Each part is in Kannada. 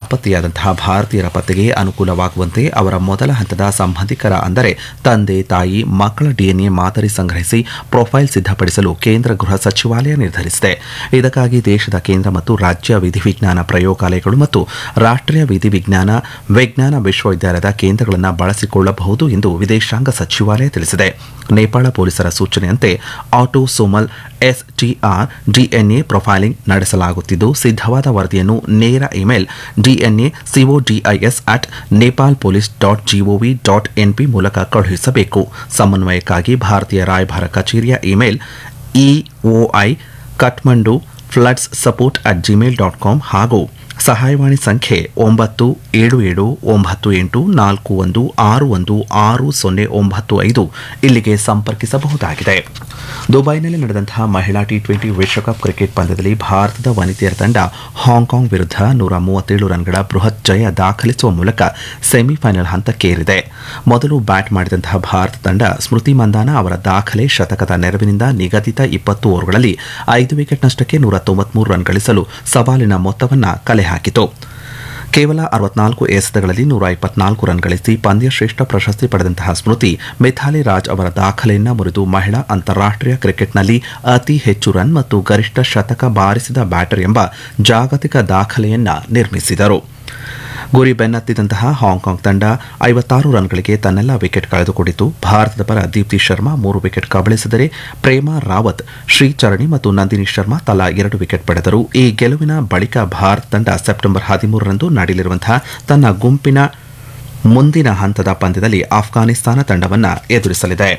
ನಾಪತ್ತೆಯಾದಂತಹ ಭಾರತೀಯರ ಪತ್ತೆಗೆ ಅನುಕೂಲವಾಗುವಂತೆ ಅವರ ಮೊದಲ ಹಂತದ ಸಂಬಂಧಿಕರ ಅಂದರೆ ತಂದೆ ತಾಯಿ ಮಕ್ಕಳ ಡಿಎನ್ಎ ಮಾದರಿ ಸಂಗ್ರಹಿಸಿ ಪ್ರೊಫೈಲ್ ಸಿದ್ಧಪಡಿಸಲು ಕೇಂದ್ರ ಗೃಹ ಸಚಿವಾಲಯ ನಿರ್ಧರಿಸಿದೆ ಇದಕ್ಕಾಗಿ ದೇಶದ ಕೇಂದ್ರ ಮತ್ತು ರಾಜ್ಯ ವಿಧಿವಿಜ್ಞಾನ ಪ್ರಯೋಗಾಲಯಗಳು ಮತ್ತು ರಾಷ್ಟ್ರೀಯ ವಿಧಿವಿಜ್ಞಾನ ವಿಜ್ಞಾನ ವಿಶ್ವವಿದ್ಯಾಲಯದ ಕೇಂದ್ರಗಳನ್ನು ಬಳಸಿಕೊಳ್ಳಬಹುದು ಎಂದು ವಿದೇಶಾಂಗ ಸಚಿವಾಲಯ ತಿಳಿಸಿದೆ ನೇಪಾಳ ಪೊಲೀಸರ ಸೂಚನೆಯಂತೆ ಆಟೋಸೋಮಲ್ ಎಸ್ಟಿಆರ್ ಡಿಎನ್ಎ ಪ್ರೊಫೈಲಿಂಗ್ ನಡೆಸಲಾಗುತ್ತಿದ್ದು ಸಿದ್ಧವಾದ ವರದಿಯನ್ನು ನೇರ email DNA CODIS at Nepal police dot GOV dot NP ಮೂಲಕ ಕಳುಹಿಸಬೇಕು ಸಮನ್ವಯಕ್ಕಾಗಿ ಭಾರತೀಯ ರಾಯಭಾರ ಕಚೇರಿಯ email EOI Kathmandu floods support at Gmail dot com ಹಾಗೂ ಸಹಾಯವಾಣಿ ಸಂಖ್ಯೆ ಒಂಬತ್ತು ಏಳು ಏಳು ಒಂಬತ್ತು ಎಂಟು ನಾಲ್ಕು ಒಂದು ಆರು ಒಂದು ಆರು ಸೊನ್ನೆ ಒಂಬತ್ತು ಐದು ಇಲ್ಲಿಗೆ ಸಂಪರ್ಕಿಸಬಹುದಾಗಿದೆ ದುಬೈನಲ್ಲಿ ನಡೆದಂತಹ ಮಹಿಳಾ ಟಿ ಟ್ವೆಂಟಿ ವಿಶ್ವಕಪ್ ಕ್ರಿಕೆಟ್ ಪಂದ್ಯದಲ್ಲಿ ಭಾರತದ ವನಿತೆಯರ ತಂಡ ಹಾಂಕಾಂಗ್ ವಿರುದ್ಧ ನೂರ ಮೂವತ್ತೇಳು ರನ್ಗಳ ಬೃಹತ್ ಜಯ ದಾಖಲಿಸುವ ಮೂಲಕ ಸೆಮಿಫೈನಲ್ ಹಂತಕ್ಕೇರಿದೆ ಮೊದಲು ಬ್ಯಾಟ್ ಮಾಡಿದಂತಹ ಭಾರತ ತಂಡ ಸ್ಮೃತಿ ಮಂದಾನ ಅವರ ದಾಖಲೆ ಶತಕದ ನೆರವಿನಿಂದ ನಿಗದಿತ ಇಪ್ಪತ್ತು ಓವರ್ಗಳಲ್ಲಿ ಐದು ವಿಕೆಟ್ ನಷ್ಟಕ್ಕೆ ನೂರ ತೊಂಬತ್ಮೂರು ರನ್ ಗಳಿಸಲು ಸವಾಲಿನ ಮೊತ್ತವನ್ನು ಕಲೆ ಹಾಕಿತು ಕೇವಲ ಅರವತ್ನಾಲ್ಕು ಎಸೆತಗಳಲ್ಲಿ ನೂರ ಇಪ್ಪತ್ನಾಲ್ಕು ರನ್ ಗಳಿಸಿ ಪಂದ್ಯಶ್ರೇಷ್ಠ ಪ್ರಶಸ್ತಿ ಪಡೆದಂತಹ ಸ್ಮೃತಿ ಮಿಥಾಲಿ ರಾಜ್ ಅವರ ದಾಖಲೆಯನ್ನ ಮುರಿದು ಮಹಿಳಾ ಅಂತಾರಾಷ್ಟೀಯ ಕ್ರಿಕೆಟ್ನಲ್ಲಿ ಅತಿ ಹೆಚ್ಚು ರನ್ ಮತ್ತು ಗರಿಷ್ಠ ಶತಕ ಬಾರಿಸಿದ ಬ್ಯಾಟರ್ ಎಂಬ ಜಾಗತಿಕ ದಾಖಲೆಯನ್ನ ನಿರ್ಮಿಸಿದರು ಗುರಿ ಬೆನ್ನತ್ತಿದಂತಹ ಹಾಂಕಾಂಗ್ ತಂಡ ಐವತ್ತಾರು ರನ್ಗಳಿಗೆ ತನ್ನೆಲ್ಲ ವಿಕೆಟ್ ಕಳೆದುಕೊಂಡಿತು ಭಾರತದ ಪರ ದೀಪ್ತಿ ಶರ್ಮಾ ಮೂರು ವಿಕೆಟ್ ಕಬಳಿಸಿದರೆ ಪ್ರೇಮಾ ರಾವತ್ ಶ್ರೀಚರಣಿ ಮತ್ತು ನಂದಿನಿ ಶರ್ಮಾ ತಲಾ ಎರಡು ವಿಕೆಟ್ ಪಡೆದರು ಈ ಗೆಲುವಿನ ಬಳಿಕ ಭಾರತ ತಂಡ ಸೆಪ್ಟೆಂಬರ್ ಹದಿಮೂರರಂದು ನಡೆಯಲಿರುವಂತಹ ತನ್ನ ಗುಂಪಿನ ಮುಂದಿನ ಹಂತದ ಪಂದ್ಯದಲ್ಲಿ ಆಫ್ಘಾನಿಸ್ತಾನ ತಂಡವನ್ನು ಎದುರಿಸಲಿದೆ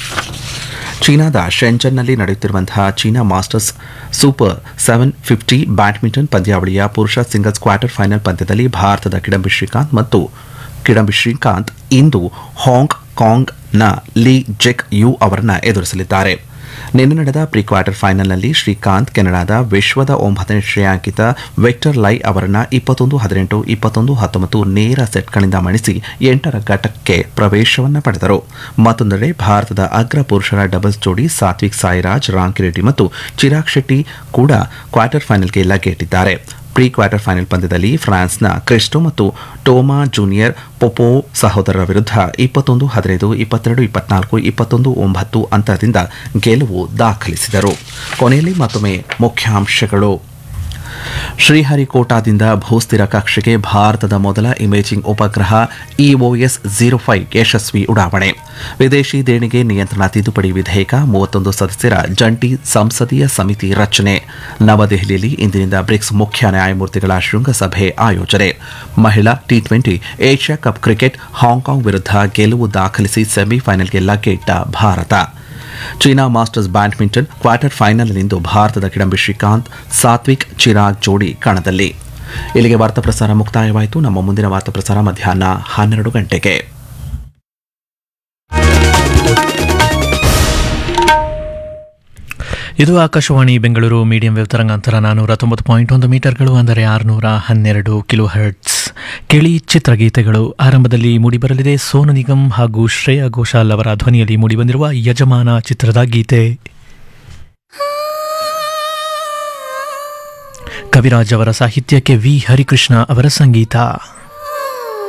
ಚೀನಾದ ಶೆಂಜನ್ನಲ್ಲಿ ನಡೆಯುತ್ತಿರುವಂತಹ China Masters super seven fifty badminton ಪಂದ್ಯಾವಳಿಯ ಪುರುಷ ಸಿಂಗಲ್ಸ್ ಕ್ವಾರ್ಟರ್ ಫೈನಲ್ ಪಂದ್ಯದಲ್ಲಿ ಭಾರತದ ಕಿಡಂಬಿ ಶ್ರೀಕಾಂತ್ ಮತ್ತು ಕಿಡಂಬಿ ಶ್ರೀಕಾಂತ್ ಇಂದು ಹಾಂಗ್ ಕಾಂಗ್ನ ಲೀ ಜೆಕ್ ಯು ಅವರನ್ನು ಎದುರಿಸಲಿದ್ದಾರೆ ನಿನ್ನೆ ನಡೆದ ಪ್ರೀ ಕ್ವಾರ್ಟರ್ ಫೈನಲ್ನಲ್ಲಿ ಶ್ರೀಕಾಂತ್ ಕೆನಡಾದ ವಿಶ್ವದ ಒಂಬತ್ತನೇ ಶ್ರೇಯಾಂಕಿತ ವಿಕ್ಟರ್ ಲೈ ಅವರನ್ನ ಇಪ್ಪತ್ತೊಂದು ಹದಿನೆಂಟು ಇಪ್ಪತ್ತೊಂದು ಹತ್ತೊಂಬತ್ತು ನೇರ ಸೆಟ್ಗಳಿಂದ ಮಣಿಸಿ ಎಂಟರ ಘಟ್ಟಕ್ಕೆ ಪ್ರವೇಶವನ್ನು ಪಡೆದರು ಮತ್ತೊಂದೆಡೆ ಭಾರತದ ಅಗ್ರ ಪುರುಷರ ಡಬಲ್ಸ್ ಜೋಡಿ ಸಾತ್ವಿಕ್ ಸಾಯಿರಾಜ್ ರಾಂಕಿರೆಡ್ಡಿ ಮತ್ತು ಚಿರಾಗ್ ಶೆಟ್ಟಿ ಕೂಡ ಕ್ವಾರ್ಟರ್ ಫೈನಲ್ಗೆ ಲಗ್ಗೆಯಿಟ್ಟಿದ್ದಾರೆ ಪ್ರೀ ಕ್ವಾರ್ಟರ್ ಫೈನಲ್ ಪಂದ್ಯದಲ್ಲಿ ಫ್ರಾನ್ಸ್ನ ಕ್ರಿಸ್ಟೋ ಮತ್ತು ಟೋಮಾ ಜೂನಿಯರ್ ಪೊಪೋ ಸಹೋದರರ ವಿರುದ್ಧ ಇಪ್ಪತ್ತೊಂದು ಹದಿನೈದು ಇಪ್ಪತ್ತೆರಡು ಇಪ್ಪತ್ನಾಲ್ಕು ಇಪ್ಪತ್ತೊಂದು ಒಂಬತ್ತು ಅಂತರದಿಂದ ಗೆಲುವು ದಾಖಲಿಸಿದರು ಕೊನೆಯಲ್ಲಿ ಮತ್ತೊಮ್ಮೆ ಮುಖ್ಯಾಂಶಗಳು ಶ್ರೀಹರಿಕೋಟಾದಿಂದ ಭೂಸ್ಥಿರ ಕಕ್ಷೆಗೆ ಭಾರತದ ಮೊದಲ ಇಮೇಜಿಂಗ್ ಉಪಗ್ರಹ ಇಒಎಸ್ ಜೀರೋ ಫೈವ್ ಯಶಸ್ವಿ ಉಡಾವಣೆ ವಿದೇಶಿ ದೇಣಿಗೆ ನಿಯಂತ್ರಣ ತಿದ್ದುಪಡಿ ವಿಧೇಯಕ ಮೂವತ್ತೊಂದು ಸದಸ್ಯರ ಜಂಟಿ ಸಂಸದೀಯ ಸಮಿತಿ ರಚನೆ ನವದೆಹಲಿಯಲ್ಲಿ ಇಂದಿನಿಂದ ಬ್ರಿಕ್ಸ್ ಮುಖ್ಯ ನ್ಯಾಯಮೂರ್ತಿಗಳ ಶೃಂಗಸಭೆ ಆಯೋಜನೆ ಮಹಿಳಾ T twenty Asia Cup cricket Hong Kong ವಿರುದ್ಧ ಗೆಲುವು ದಾಖಲಿಸಿ ಸೆಮಿಫೈನಲ್ಗೆ ಲಗ್ಗೆಯಿಟ್ಟ Bharat China Masters badminton quarter ಫೈನಲ್ನಿಂದು ಭಾರತದ ಕಿಡಂಬಿ ಶ್ರೀಕಾಂತ್ ಸಾತ್ವಿಕ್ ಚಿರಾಗ್ ಜೋಡಿ ಕಣದಲ್ಲಿ ಇಲ್ಲಿಗೆ ವಾರ್ತಾ ಪ್ರಸಾರ ಮುಕ್ತಾಯವಾಯಿತು ನಮ್ಮ ಮುಂದಿನ ವಾರ್ತಾ ಪ್ರಸಾರ ಮಧ್ಯಾಹ್ನ ಹನ್ನೆರಡು ಗಂಟೆಗೆ ಇದು ಆಕಾಶವಾಣಿ ಬೆಂಗಳೂರು ಮೀಡಿಯಂ ವೇವ್ ತರಂಗಾಂತರ ನಾನ್ನೂರ ತೊಂಬತ್ತು ಪಾಯಿಂಟ್ ಒಂದು ಮೀಟರ್ಗಳು ಅಂದರೆ ಆರುನೂರ ಹನ್ನೆರಡು ಕಿಲೋ ಹರ್ಟ್ಸ್ ಕೇಳಿ ಚಿತ್ರಗೀತೆಗಳು ಆರಂಭದಲ್ಲಿ ಮೂಡಿಬರಲಿದೆ ಸೋನು ನಿಗಮ್ ಹಾಗೂ ಶ್ರೇಯಾ ಘೋಷಾಲ್ ಅವರ ಧ್ವನಿಯಲ್ಲಿ ಮೂಡಿಬಂದಿರುವ ಯಜಮಾನ ಚಿತ್ರದ ಗೀತೆ ಕವಿರಾಜ್ ಅವರ ಸಾಹಿತ್ಯಕ್ಕೆ ವಿ ಹರಿಕೃಷ್ಣ ಅವರ ಸಂಗೀತ